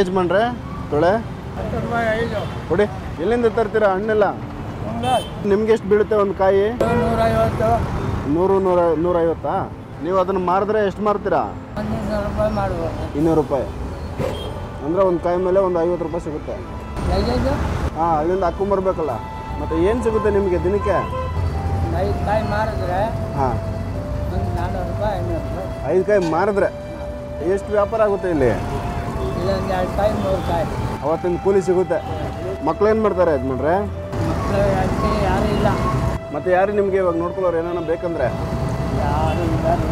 ಯಜಮಾನ್ರೆ ತೊಳೆ ಹತ್ತು ರೂಪಾಯಿ ಐದು ಕೊಡಿ ಎಲ್ಲಿಂದ ತರ್ತೀರಾ ಹಣ್ಣೆಲ್ಲ ಒಂದು ನಿಮ್ಗೆ ಎಷ್ಟು ಬೀಳುತ್ತೆ ಒಂದು ಕಾಯಿ ನೂರೈವತ್ತು ನೂರು ನೂರ ನೂರೈವತ್ತಾ ನೀವು ಅದನ್ನು ಮಾರಿದ್ರೆ ಎಷ್ಟು ಮಾರ್ತೀರಾ ಒಂದು ಇನ್ನೂರು ರೂಪಾಯಿ ಮಾಡ್ಬೋದು ಇನ್ನೂರು ರೂಪಾಯಿ ಅಂದರೆ ಒಂದು ಕಾಯಿ ಮೇಲೆ ಒಂದು ಐವತ್ತು ರೂಪಾಯಿ ಸಿಗುತ್ತೆ ಐದೈದು ಹಾಂ ಅಲ್ಲಿಂದ ಹಾಕೊಂಬರ್ಬೇಕಲ್ಲ ಮತ್ತು ಏನು ಸಿಗುತ್ತೆ ನಿಮಗೆ ದಿನಕ್ಕೆ ಒಂದು ಐದು ಕಾಯಿ ಮಾರಿದ್ರೆ ಹಾಂ ಒಂದು ನಾನ್ನೂರು ರೂಪಾಯಿ ಐನೂರು ರೂಪಾಯಿ ಐದು ಕಾಯಿ ಮಾರಿದ್ರೆ ಎಷ್ಟು ವ್ಯಾಪಾರ ಆಗುತ್ತೆ ಇಲ್ಲಿ ಇಲ್ಲೊಂದು ಎರಡು ಕಾಯಿ ಮೂರು ಕಾಯಿ ಅವತ್ತಿನ ಕೂಲಿ ಸಿಗುತ್ತೆ ಮಕ್ಳು ಏನು ಮಾಡ್ತಾರೆ ಯಜಮಾನ್ರೆ ಮಕ್ಕಳು ಅಷ್ಟೇ ಯಾರೂ ಇಲ್ಲ ಮತ್ತು ಯಾರು ನಿಮಗೆ ಇವಾಗ ನೋಡ್ಕೊಳ್ಳೋರು ಏನಾನ ಬೇಕಂದ್ರೆ ಯಾರು ಇಲ್ಲ ರೀ.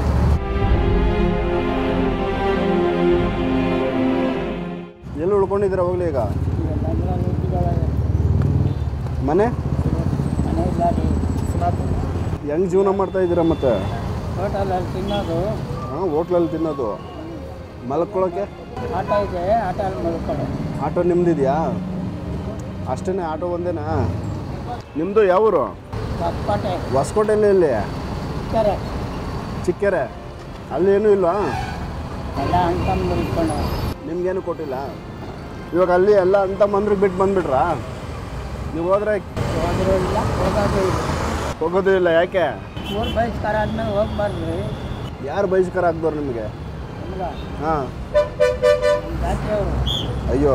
ಎಲ್ಲಿ ಉಳ್ಕೊಂಡಿದ್ದೀರಾ ಹೋಗ್ಲಿ ಈಗ ಇವೆಲ್ಲ ಅಂದ್ರೆ ರೋಟಿಗಳವೆ. ಮನೆ ಮನೆ ಇಲ್ಲ ರೀ ಹೆಂಗೆ ಜೀವನ ಮಾಡ್ತಾ ಇದ್ದೀರಾ ಮತ್ತೆ ಹೋಟೆಲಲ್ಲಿ ತಿನ್ನೋದು ಹಾಂ ಹೋಟ್ಲಲ್ಲಿ ತಿನ್ನೋದು ಮಲ್ಕೊಳ್ಳೋಕ್ಕೆ ಆಟ ಇದೆ ಆಟಲ್ಲಿ ಮಲ್ಕೊಳ್ಳೋದು ಆಟೋ ನಿಮ್ದಿದೆಯಾ ಅಷ್ಟೇ ಆಟೋ ಒಂದೇನಾ ನಿಮ್ಮದು ಯಾವೂರು ಕಪ್ಪಟೆ ಹೊಸಕೋಟೆಯಲ್ಲಿ ಇಲ್ಲಿ ಕೆರೆ ಚಿಕ್ಕೆರೆ ಅಲ್ಲಿ ಏನೂ ಇಲ್ವಾ ಎಲ್ಲ ಅಣ್ತಂದು ಇಟ್ಕೊಂಡು ನಿಮ್ಗೇನು ಕೊಟ್ಟಿಲ್ಲ ಇವಾಗ ಅಲ್ಲಿ ಎಲ್ಲ ಅಂತ ಮಂದ್ರಿಗೆ ಬಿಟ್ಟು ಬಂದ್ಬಿಟ್ರಾ ನೀವು ಹೋದ್ರೆ ಹೋದ್ರೂ ಇಲ್ಲ ಹೋಗೋದು ಇಲ್ಲ ಹೋಗೋದು ಇಲ್ಲ ಯಾಕೆ ಮೂರು ಬಯಸ್ಕಾರ ಆದ್ಮೇಲೆ ಹೋಗ್ಬಾರ್ದು ಯಾರು ಬಹಿಷ್ಕಾರ ಆಗ್ದವ್ರು ನಿಮಗೆ ನಮ್ಗೆ ಹಾಂ ನಮ್ಮ ಜಾತಿಯವರು ಅಯ್ಯೋ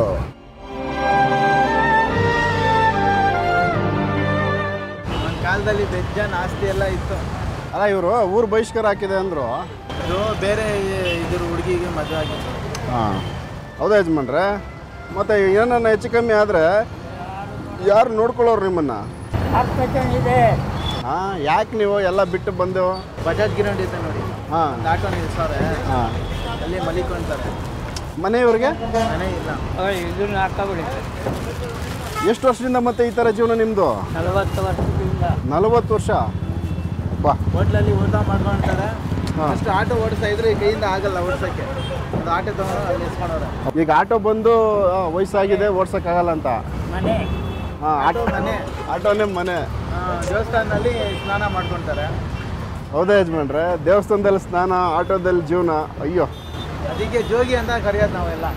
ಒಂದು ಕಾಲದಲ್ಲಿ ಬೆಜ್ಜನ್ ಆಸ್ತಿ ಎಲ್ಲ ಇತ್ತು ಅಲ್ಲ ಇವರು ಊರು ಬಹಿಷ್ಕಾರ ಹಾಕಿದೆ ಅಂದರು ಅದು ಬೇರೆ ಇದ್ರ ಹುಡುಗಿಗೆ ಮದುವೆ ಆಗಿತ್ತು ಹಾಂ ಹೌದಾ ಯಜಮಾನ್ರೆ ಮತ್ತು ಏನನ್ನ ಹೆಚ್ಚು ಕಮ್ಮಿ ಆದರೆ ಯಾರು ನೋಡ್ಕೊಳ್ಳೋರು ನಿಮ್ಮನ್ನು ಹಾಸ್ಪಿಟಲ್ ಇದೆ ಹಾಂ ಯಾಕೆ ನೀವು ಎಲ್ಲ ಬಿಟ್ಟು ಬಂದೆವು ಬಜಾಜ್ ಗಿರೌಂಡ್ ಇದೆ ನೋಡಿ ಹಾಂ ಒಂದು ಆಟೋ ನಿಲ್ಸವ್ರೆ ಹಾಂ ಅಲ್ಲಿ ಮಲಿಕೊಂತಾರೆ ಮನೆಯವ್ರಿಗೆ ಮನೆ ಇಲ್ಲ ಇದನ್ನ ಹಾಕಬಿಡಿ ಎಷ್ಟು ವರ್ಷದಿಂದ ಮತ್ತೆ ಈ ಥರ ಜೀವನ ನಿಮ್ಮದು ನಲವತ್ತು ವರ್ಷದಿಂದ ನಲವತ್ತು ವರ್ಷ ಬಾ ಹೋಟ್ಲಲ್ಲಿ ಊಟ ಮಾಡ್ಕೊಂತಾರೆ ಹಾಂ. ಅಷ್ಟು ಆಟೋ ಓಡಿಸ್ತಾ ಇದ್ರೆ ಈ ಕೈಯಿಂದ ಆಗಲ್ಲ ಓಡಿಸೋಕ್ಕೆ ಒಂದು ಆಟೋ ತಗೊಂಡು ಅಲ್ಲಿ ಇಸ್ಕೊಂಡವ್ರೆ ಈಗ ಆಟೋ ಬಂದು ಆ, ವಯಸ್ಸಾಗಿದೆ ಓಡ್ಸೋಕ್ಕಾಗಲ್ಲ ಅಂತ ಮನೆ ಹಾಂ ಆಟೋ ಆಟೋ ಮನೆ ಆಟೋನೇ ಮನೆ ಆ, ದೇವಸ್ಥಾನದಲ್ಲಿ ಸ್ನಾನ ಮಾಡ್ಕೊತಾರೆ ಹೌದಾ ಯಜಮಾನ್ರೆ ದೇವಸ್ಥಾನದಲ್ಲಿ ಸ್ನಾನ ಆಟೋದಲ್ಲಿ ಜೀವನ ಅಯ್ಯೋ ಅದಕ್ಕೆ ಜೋಗಿ ಅಂತ ಕರೆಯೋದು ನಾವೆಲ್ಲ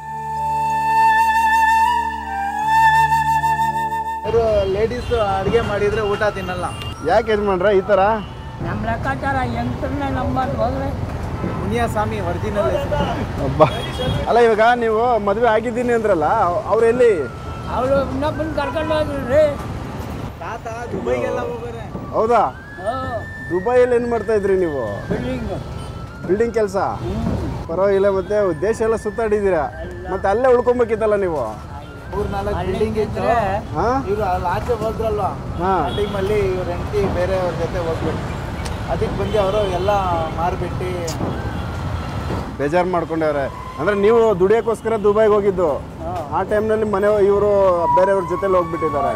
ಅವರು ಲೇಡೀಸ್ ಅಡುಗೆ ಮಾಡಿದರೆ ಊಟ ತಿನ್ನಲ್ಲ ಯಾಕೆ ಯಜಮಾನ್ರೆ ಈ ಥರ ನಮ್ಮ ಲೆಕ್ಕಾಚಾರ ಯಂತ್ರನೇ ನಂಬರ್ ಹೋದ್ರೆ ಮುನಿಯ ಸ್ವಾಮಿ ಒರಿಜಿನಲ್ ಅಬ್ಬಾ ಅಲ್ಲ ಇವಾಗ ನೀವು ಮದುವೆ ಆಗಿದ್ದೀನಿ ಅಂದ್ರಲ್ಲ ಅವ್ರು ಎಲ್ಲಿ ಅವಳು ಇನ್ನೊಬ್ಬನ ಕರ್ಕೊಂಡು ಹೋದ್ರಿ ತಾತ ದುಬೈಗೆಲ್ಲ ಹೋಗೋರೆ ಹೌದಾ ದುಬೈಯಲ್ಲಿ ಏನು ಮಾಡ್ತಾ ಇದ್ರಿ ನೀವು ಬಿಲ್ಡಿಂಗು ಬಿಲ್ಡಿಂಗ್ ಕೆಲಸ ಪರವಾಗಿಲ್ಲ ಮತ್ತೆ ದೇಶ ಎಲ್ಲ ಸುತ್ತಾಡಿದ್ದೀರಾ ಮತ್ತೆ ಅಲ್ಲೇ ಉಳ್ಕೊಬೇಕಿತ್ತಲ್ಲ ನೀವು ಮೂರ್ ನಾಲ್ಕು ಬಿಲ್ಡಿಂಗ್ ಇತ್ತು ಇದ್ರೆ ಹಾಂ ಇವರು ಅಲ್ಲಿ ಆಚೆ ಹೋದ್ರಲ್ವಾ ಹಾಂ ಆ ಟೈಮಲ್ಲಿ ಇವ್ರ ಹೆಂಡತಿ ಬೇರೆಯವ್ರ ಜೊತೆ ಹೋಗ್ಬಿಟ್ಟು ಅದಕ್ಕೆ ಬಂದು ಅವರು ಎಲ್ಲ ಮಾರ್ಬಿಟ್ಟು ಬೇಜಾರು ಮಾಡ್ಕೊಂಡವ್ರೆ ಅಂದರೆ ನೀವು ದುಡಿಯೋಕ್ಕೋಸ್ಕರ ದುಬೈಗೆ ಹೋಗಿದ್ದು ಆ ಟೈಮ್ನಲ್ಲಿ ಮನೆ ಇವರು ಬೇರೆಯವ್ರ ಜೊತೆಲಿ ಹೋಗ್ಬಿಟ್ಟಿದ್ದಾರೆ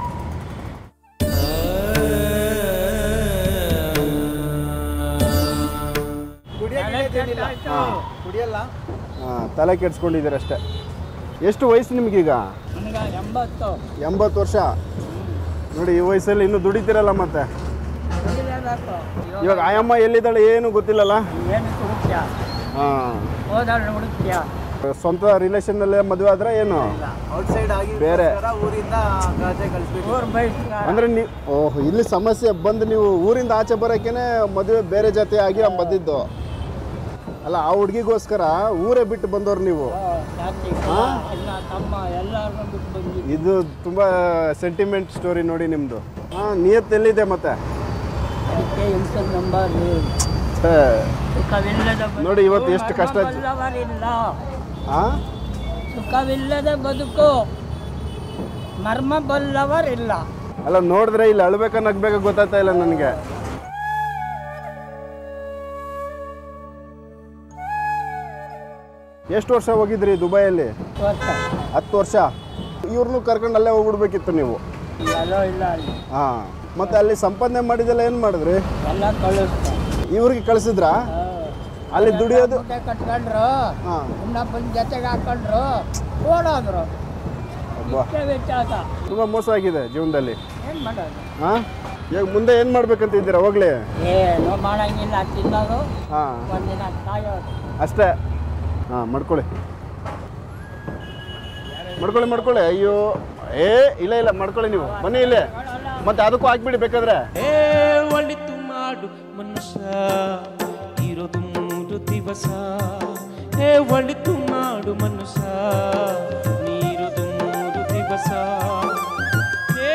ಕುಡಿಯೋಕ್ಕಿಲ್ಲ ಕುಡಿಯಲ್ಲ ಹಾಂ ತಲೆ ಕೆಡ್ಸ್ಕೊಂಡಿದ್ದೀರ ಅಷ್ಟೇ ಎಷ್ಟು ವಯಸ್ಸು ನಿಮಗೀಗ ನನಗೆ ಎಂಬತ್ತು ಎಂಬತ್ತು ವರ್ಷ ನೋಡಿ ಈ ವಯಸ್ಸಲ್ಲಿ ಇನ್ನೂ ದುಡಿತೀರಲ್ಲ ಮತ್ತೆ ದುಡಿಲೇಬೇಕು. ಇವಾಗ ಆಯಮ್ಮ ಎಲ್ಲಿದ್ದಾಳೆ ಏನು ಗೊತ್ತಿಲ್ಲಲ್ಲ ಏನು ಹುಡುಕ್ಯ ಹಾಂ ಹೋದವ್ರು ಹುಡುಕ್ಯ ಸ್ವಂತ ರಿಲೇಷನ್ನಲ್ಲೇ ಮದುವೆ ಆದ್ರೆ ಏನು ಔಟ್ಸೈಡ್ ಆಗಿ ಬೇರೆ. ಊರಿಂದ ಗಾಜೆ ಕಳಿಸ್ಬಿಟ್ಟು ಊರು ಬಯಸ್ಕಾರ ಅಂದ್ರೆ ನೀವು ಓಹ್ ಇಲ್ಲಿ ಸಮಸ್ಯೆ ಬಂದು ನೀವು ಊರಿಂದ ಆಚೆ ಬರೋಕ್ಕೇನೆ ಮದುವೆ ಬೇರೆ ಜಾತಿ ಆಗಿ ಬಂದಿದ್ದು ಅಲ್ಲ ಆ ಹುಡುಗಿಗೋಸ್ಕರ ಊರೇ ಬಿಟ್ಟು ಬಂದವ್ರು ನೀವು ಜಾತಿ ಹಾ? ಅಣ್ಣ ತಮ್ಮ ಎಲ್ಲರನ್ನೂ ಬಿಟ್ಟು ಬಂದಿದ್ದು ಇದು ತುಂಬ ಸೆಂಟಿಮೆಂಟ್ ಸ್ಟೋರಿ ನೋಡಿ ನಿಮ್ಮದು ಹಾಂ ನಿಯತ್ ಎಲ್ಲಿದೆ ಮತ್ತೆ ಅದಕ್ಕೆ ಎಂಟು ನಂಬರ್ ಛೇ. ಸುಖವಿಲ್ಲದ ಬದುಕು ನೋಡಿ ಇವತ್ತು ಎಷ್ಟು ಕಷ್ಟ ಮರ್ಮ ಬಲ್ಲವರಿಲ್ಲ ಹಾಂ ಸುಖವಿಲ್ಲದ ಬದುಕು ಮರ್ಮ ಬಲ್ಲವರಿಲ್ಲ ಅಲ್ಲ ನೋಡಿದ್ರೆ ಇಲ್ಲಿ ಅಳ್ಬೇಕಾ ನಗ್ಬೇಕಾ ಗೊತ್ತಾಗ್ತಾ ಇಲ್ಲ ನನಗೆ ಎಷ್ಟು ವರ್ಷ ಹೋಗಿದ್ರಿ ದುಬೈಯಲ್ಲಿ ವರ್ಷ ಹತ್ತು ವರ್ಷ ಇವ್ರನ್ನೂ ಕರ್ಕೊಂಡು ಅಲ್ಲೇ ಹೋಗ್ಬಿಡ್ಬೇಕಿತ್ತು ನೀವು ಎಲ್ಲೋ ಇಲ್ಲ ಅಲ್ಲಿ ಹಾಂ ಮತ್ತೆ ಅಲ್ಲಿ ಸಂಪಾದನೆ ಮಾಡಿದೆಲ್ಲ ಏನು ಮಾಡಿದ್ರಿ ಎಲ್ಲ ಕಳಿಸ್ತಾರೆ ಇವ್ರಿಗೆ ಕಳಿಸಿದ್ರಾ ಅಲ್ಲಿ ದುಡಿಯೋದು ಮುಟ್ಟೆ ಕಟ್ಕೊಂಡ್ರು ಹಾಂ ಇನ್ನೊಬ್ಬನ ಜೊತೆಗೆ ಹಾಕೊಂಡ್ರು ಓಡೋದ್ರು ಅಬ್ಬಾ ಇಷ್ಟೇ ವ್ಯತ್ಯಾಸ ತುಂಬ ಮೋಸ ಆಗಿದೆ ಜೀವನದಲ್ಲಿ ಏನು ಮಾಡೋದು ಹಾಂ ಈಗ ಮುಂದೆ ಏನು ಮಾಡ್ಬೇಕಂತಿದ್ದೀರಾ ಹೋಗ್ಲಿ ಏನೋ ಮಾಡಂಗಿಲ್ಲ ತಿನ್ನೋದು ಹಾಂ ಒಂದಿನ ಕಾಯೋದು ಅಷ್ಟೇ ಹಾಂ ಮಾಡ್ಕೊಳ್ಳಿ ಮಾಡ್ಕೊಳ್ಳಿ ಮಾಡ್ಕೊಳ್ಳಿ ಅಯ್ಯೋ ಏ ಇಲ್ಲ ಇಲ್ಲ ಮಾಡ್ಕೊಳ್ಳಿ ನೀವು ಬನ್ನಿ ಇಲ್ಲೇ ಮತ್ತೆ ಅದಕ್ಕೂ ಹಾಕ್ಬಿಡಿ ಬೇಕಾದ್ರೆ ಏ ಒಳಿತು ಮಾಡು ಮನುಷ್ಯ ಇರೋದು ಮೂರು ದಿವಸ ಏ ಒಳಿತು ಮಾಡು ಮನುಷ್ಯ ನೀರೋದು ಮೂರು ದಿವಸ ಏ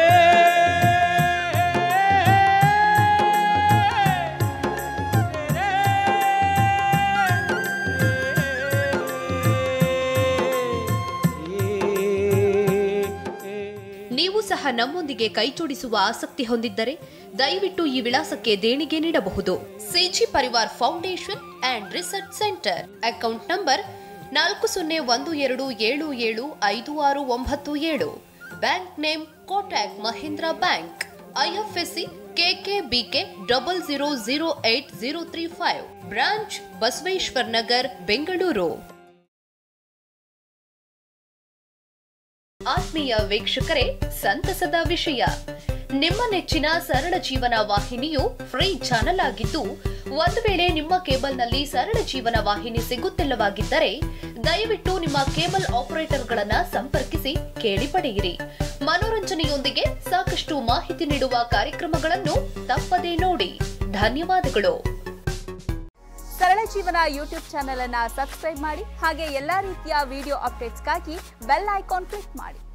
ನೀವು ಸಹ ನಮ್ಮೊಂದಿಗೆ ಕೈಜೋಡಿಸುವ ಆಸಕ್ತಿ ಹೊಂದಿದ್ದರೆ ದಯವಿಟ್ಟು ಈ ವಿಳಾಸಕ್ಕೆ ದೇಣಿಗೆ ನೀಡಬಹುದು CG Parivar foundation and research centre account number ನಾಲ್ಕು ಸೊನ್ನೆ ಒಂದು ಎರಡು ಏಳು ಏಳು ಐದು ಆರು ಒಂಬತ್ತು ಏಳು bank name Kotak Mahindra bank IFSC KKBK double zero zero eight zero three five branch Basaveshwar Nagar Bengaluru ಆತ್ಮೀಯ ವೀಕ್ಷಕರೇ ಸಂತಸದ ವಿಷಯ ನಿಮ್ಮ ನೆಚ್ಚಿನ ಸರಳ ಜೀವನ ವಾಹಿನಿಯು ಫ್ರೀ ಚಾನೆಲ್ ಆಗಿದ್ದು ಒಂದು ವೇಳೆ ನಿಮ್ಮ ಕೇಬಲ್ನಲ್ಲಿ ಸರಳ ಜೀವನ ವಾಹಿನಿ ಸಿಗುತ್ತಿಲ್ಲವಾಗಿದ್ದರೆ ದಯವಿಟ್ಟು ನಿಮ್ಮ ಕೇಬಲ್ ಆಪರೇಟರ್ಗಳನ್ನ ಸಂಪರ್ಕಿಸಿ ಕೇಳಿ ಪಡೆಯಿರಿ ಮನೋರಂಜನೆಯೊಂದಿಗೆ ಸಾಕಷ್ಟು ಮಾಹಿತಿ ನೀಡುವ ಕಾರ್ಯಕ್ರಮಗಳನ್ನು ತಪ್ಪದೇ ನೋಡಿ ಧನ್ಯವಾದಗಳು ಸರಳ ಜೀವನ ಯೂಟ್ಯೂಬ್ ಚಾನೆಲ್ ಅನ್ನ ಸಬ್ಸ್ಕ್ರೈಬ್ ಮಾಡಿ ಹಾಗೆ ಎಲ್ಲಾ ರೀತಿಯ ವಿಡಿಯೋ ಅಪ್ಡೇಟ್ಸ್ಗಾಗಿ ಬೆಲ್ ಐಕಾನ್ ಕ್ಲಿಕ್ ಮಾಡಿ